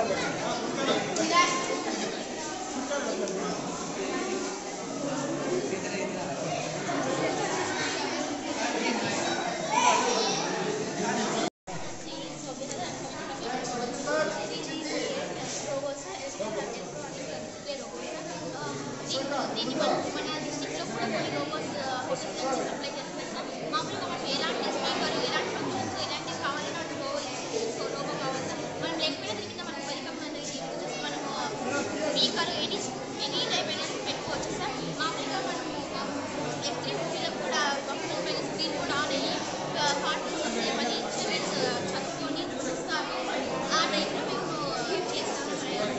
దీన్ని మన మన డిస్ట్రిక్ట్లో కూడా కొన్ని రోబోట్స్ హోటల్స్ సప్లై చేస్తున్నాం సార్ మామూలుగా మనం ఎలాంటి స్పీకర్ ఎలాంటి ఫంక్షన్స్ ఎలాంటి కావాలన్నా అటు రోబో సో రోబో కావాలి సార్ మనం లేకపోయినా దీని కింద మనం వెల్కమ్ అనేది జస్ట్ మనము స్పీకర్ ఎనీ ఎనీ టైప్ అయినా పెట్టుకోవచ్చు సార్ మామూలుగా మనము ఎఫ్ త్రీ ఫిఫ్టీలో కూడా కంప్యూటర్ పైన స్క్రీన్ కూడా ఆన్ అయ్యి కార్టూన్స్ వస్తాయి మళ్ళీ చిల్డ్రన్స్ చదువుకొని చూస్తారు ఆ టైంలో మేము చేస్తాము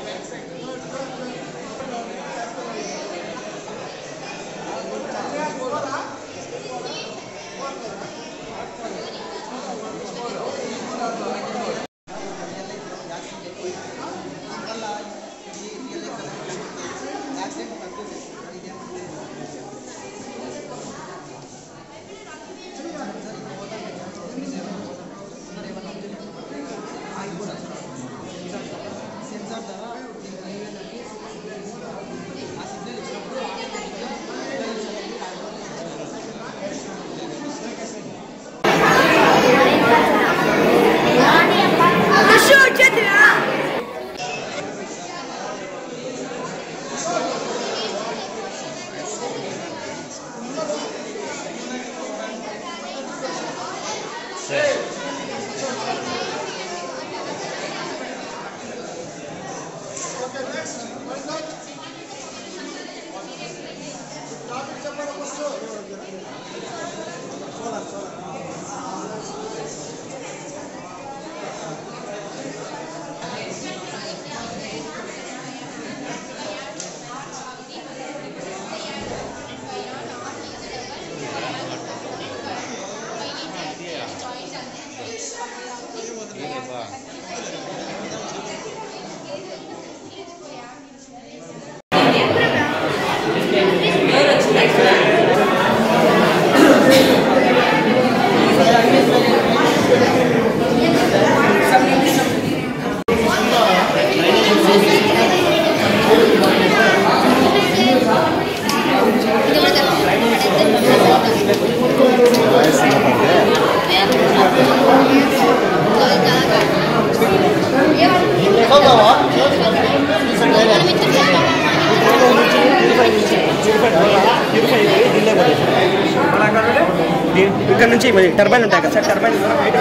ఇక్కడ నుంచి మరి టర్బైన్ ఉంటాయి కదా సార్ టర్బైన్ ద్వారా బయట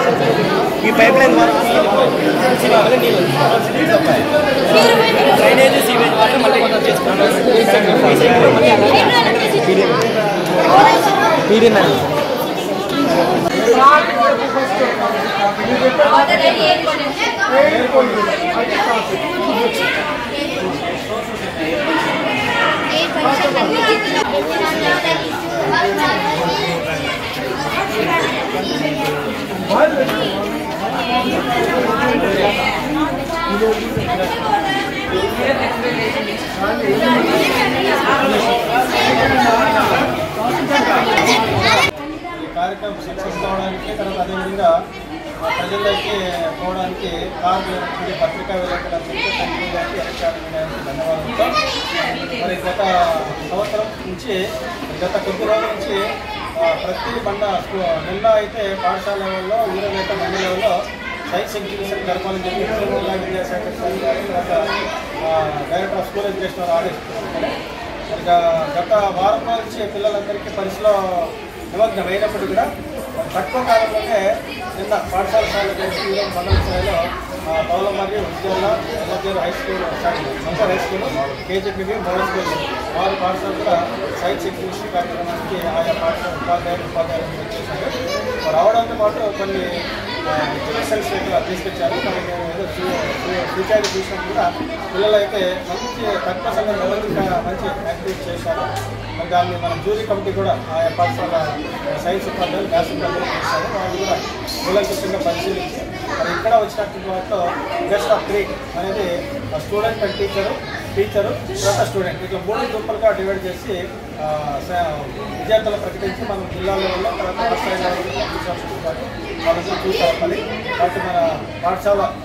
ఈ పైప్ లైన్ ద్వారా డ్రైనేజ్ సీవేజ్ వాటర్ మళ్ళీ మీడియం మేడం ఈ కార్యక్రమం సక్సెస్ కావడానికి తర్వాత అదేవిధంగా ఆ ప్రజల్లోకి పోవడానికి కార్మికులకి పత్రికా విలేకరులందరికీ కంపెనీ గారికి ఎలక్ట్రానిక్ మీడియాకి ధన్యవాదాలు మరి గత సంవత్సరం నుంచి గత కొద్ది రోజుల నుంచి ఆ, ప్రతి బండ స్కూ- నిన్న అయితే పాఠశాల లెవెల్లో ఊరవేట మండలి లెవెల్లో సైన్స్ ఎగ్జిబిషన్ జరపాలని చెప్పి జిల్లా విద్యాశాఖ అధికారి గారు, తర్వాత ఆ, డైరెక్టర్ ఆఫ్ స్కూల్ ఎడ్యుకేషన్ వారు ఆదేశిస్తున్నారు ఇక గత వారం రోజుల నుంచి పిల్లలందరికీ పరిధిలో నిమగ్నం అయినప్పటికీ కూడా తక్కువ కాలంలోనే నిన్న పాఠశాల స్థాయిలో చేసి ఈరోజు మండల స్థాయిలో ఆ, పౌల మరియు విద్యాల ఎల్లజేరు హై స్కూల్ సారీ సంసార్ high school KGBV model school వారి పాఠశాల కూడా సైన్స్ ఎగ్జిబిషన్ కార్యక్రమానికి ఆయా పాఠశాల ఉపాధ్యాయులు ఉపాధ్యాయులు వచ్చేసారు రావడంతో పాటు కొన్ని ఎగ్జిబిషన్స్ ఇక్కడ తీసుకొచ్చారు మరి నేను ఏదో సూచాయి చూసినప్పుడు కూడా పిల్లలు అయితే మంచి తక్కువ సమయం నిలబడి మంచి యాక్టివిటీ చేశారు మరి దాన్ని మన జూరీ కమిటీ కూడా ఆయా పాఠశాల సైన్స్ ఉపాధ్యాయులు మ్యాథ్స్ ఉపాధ్యాయులు చేశారు వాళ్ళు కూడా కూలంకషంగా పరిశీలించి మరి ఇక్కడ వచ్చినటువంటి వాటిలో బెస్ట్ ఆఫ్ త్రీ అనేది స్టూడెంట్ అండ్ టీచరు టీచరు తర్వాత స్టూడెంట్ ఇట్లా మూడు గ్రూపులుగా డివైడ్ చేసి ఆ, స- విద్యార్థులు ప్రకటించి మనం జిల్లా లెవెల్లో తర్వాత రాష్ట్ర లెవెల్లో పంపించాల్సిన పాటు వాళ్ళకి చూసి అవ్వాలి కాబట్టి మన పాఠశాల ఆ,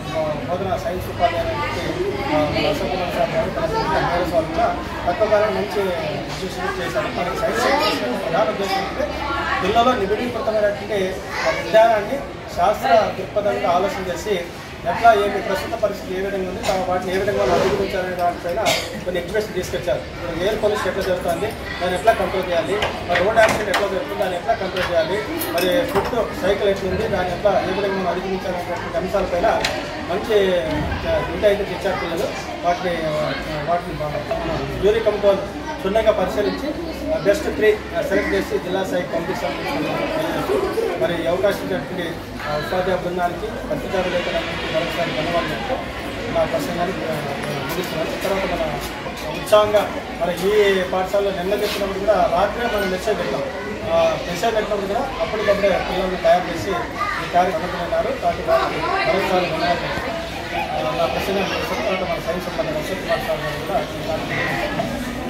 బోధన సైన్స్ ఉపాధ్యాయులకి అశోక్ కుమార్ సార్ గారు మేరస్ వాళ్ళు కూడా తక్కువగానే మంచి ఇన్స్టిట్యూషన్ చేశారు మనకి సైన్స్ ఎడ్యుకేషన్ ప్రధాన ఉద్దేశం ఏంటంటే పిల్లల్లో నిబిడీకృతమైనటువంటి ఆ విజ్ఞానాన్ని శాస్త్ర దృక్పథంగా ఆలోచన చేసి ఎట్లా ఏమి ప్రస్తుత పరిస్థితి ఏ విధంగా ఉంది తమ వాటిని ఏ విధంగా వాళ్ళు అభివృద్ధించాలనే దానిపైన కొన్ని ఎడ్యుకేషన్ తీసుకొచ్చారు ఇప్పుడు ఎయిర్ పొల్యూషన్ ఎట్లా జరుగుతుంది దాన్ని ఎట్లా కంట్రోల్ చేయాలి మరి రోడ్ యాక్సిడెంట్ ఎట్లా జరుగుతుంది దాన్ని ఎట్లా కంట్రోల్ చేయాలి మరి ఫుడ్ సైకిల్ ఎట్లుంది దాన్ని ఎట్లా ఏ విధంగా మనం అధిగమించాలనేటువంటి అంశాలపైన మంచి ఇంటి అయితే తెచ్చారు పిల్లలు వాటిని వాటిని యూరి కంట్రోల్ క్షుణ్ణంగా పరిశీలించి బెస్ట్ త్రీ సెలెక్ట్ చేసి జిల్లా స్థాయికి పంపిస్తామని తెలియజేస్తూ మరి ఈ అవకాశం ఇచ్చినటువంటి ఆ ఉపాధ్యాయ బృందానికి పత్రికా విలేకరులందరికీ మరొకసారి ధన్యవాదాలు చెప్తూ నా ప్రసంగాన్ని ఆ, ముగిస్తున్నాను తర్వాత మన ఉత్సాహంగా మన ఈ పాఠశాలలో నిన్న చెప్పినప్పుడు కూడా రాత్రే మనం మెసేజ్ పెట్టాం ఆ, మెసేజ్ పెట్టినప్పుడు కూడా అప్పటికప్పుడే పిల్లల్ని తయారు చేసి ఈ కార్యక్రమం ఉన్నారు కాబట్టి వారికి మరొకసారి ధన్యవాదాలు చెప్తూ ఆ, నా ప్రసంగాన్ని ముగిస్తున్నాను. తర్వాత మన సైన్స్ సంబంధించిన అశోక్ కుమార్ సార్ గారు కూడా ఈ కార్యక్రమం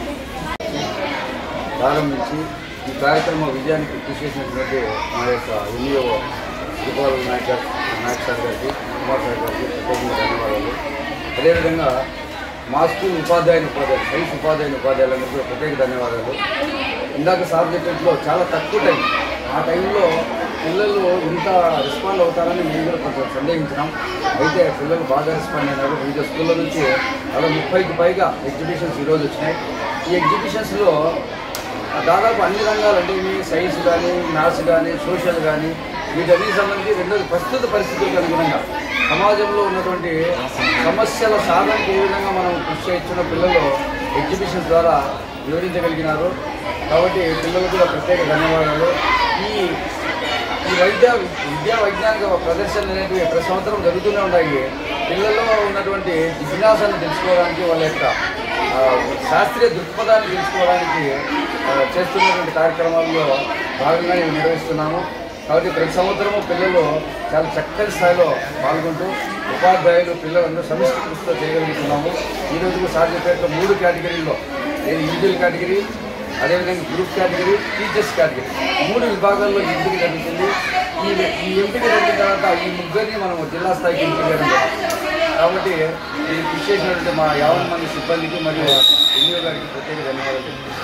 ప్రారంభించి ఈ కార్యక్రమ విజయానికి కృషి చేసినటువంటి మా యొక్క ఎన్ఈఓ శ్రీపాల్ నాయక్ గారు నాయక్ సార్ గారికి కుమార్ సార్ గారికి ప్రత్యేకంగా ధన్యవాదాలు అదేవిధంగా మా స్కూల్ ఉపాధ్యాయుని ఉపాధ్యాయులు సైన్స్ ఉపాధ్యాయుని ఉపాధ్యాయులందరికీ కూడా ప్రత్యేక ధన్యవాదాలు ఇందాక సార్ చెప్పినట్లో చాలా తక్కువ టైం ఆ టైంలో పిల్లలు ఇంత రెస్పాండ్ అవుతారని మేము కూడా కొంచెం సందేహించినాం అయితే పిల్లలు బాగా రెస్పాండ్ అయినారు వివిధ స్కూళ్ళ నుంచి అలా ముప్పైకి పైగా ఎగ్జిబిషన్స్ ఈరోజు వచ్చినాయి ఈ ఎగ్జిబిషన్స్లో దాదాపు అన్ని రంగాలు అంటే మీ సైన్స్ కానీ మ్యాథ్స్ కానీ సోషల్ కానీ వీటన్నిటి సంబంధించి రెండోది ప్రస్తుత పరిస్థితులకు అనుగుణంగా సమాజంలో ఉన్నటువంటి సమస్యల సాధనకి ఏ విధంగా మనం కృషి చేయించిన పిల్లలు ఎగ్జిబిషన్ ద్వారా వివరించగలిగినారు కాబట్టి పిల్లలకు కూడా ప్రత్యేక ధన్యవాదాలు ఈ ఈ వైద్య విద్యా వైజ్ఞానిక ప్రదర్శనలు అనేవి ప్రతి సంవత్సరం జరుగుతూనే ఉన్నాయి పిల్లల్లో ఉన్నటువంటి జిజ్ఞాసను తెలుసుకోవడానికి వాళ్ళ యొక్క ఆ, శాస్త్రీయ దృక్పథాన్ని తెలుసుకోవడానికి ఆ, చేస్తున్నటువంటి కార్యక్రమాల్లో భాగంగా ఇవి నిర్వహిస్తున్నాము కాబట్టి ప్రతి సంవత్సరము పిల్లలు చాలా చక్కని స్థాయిలో పాల్గొంటూ ఉపాధ్యాయులు పిల్లలందరూ సమిష్టి కృషితో చేయగలుగుతున్నాము ఈ రోజు సార్ చెప్పేట్లో మూడు కేటగిరీల్లో ఇండివిజువల్ కేటగిరీ అదేవిధంగా గ్రూప్ కేటగిరీ టీచర్స్ కేటగిరీ మూడు విభాగాల్లో ఎంపిక జరుగుతుంది ఈ ఈ ఎంపిక జరిగిన తర్వాత ఈ ముగ్గురిని మనం జిల్లా స్థాయికి ఎంపిక చేయడం జరుగుతుంది. కాబట్టి ఇది కృషి చేసినటువంటి మా యావన్ మంది సిబ్బందికి మరియు ఎన్నియో గారికి ప్రత్యేక ధన్యవాదాలు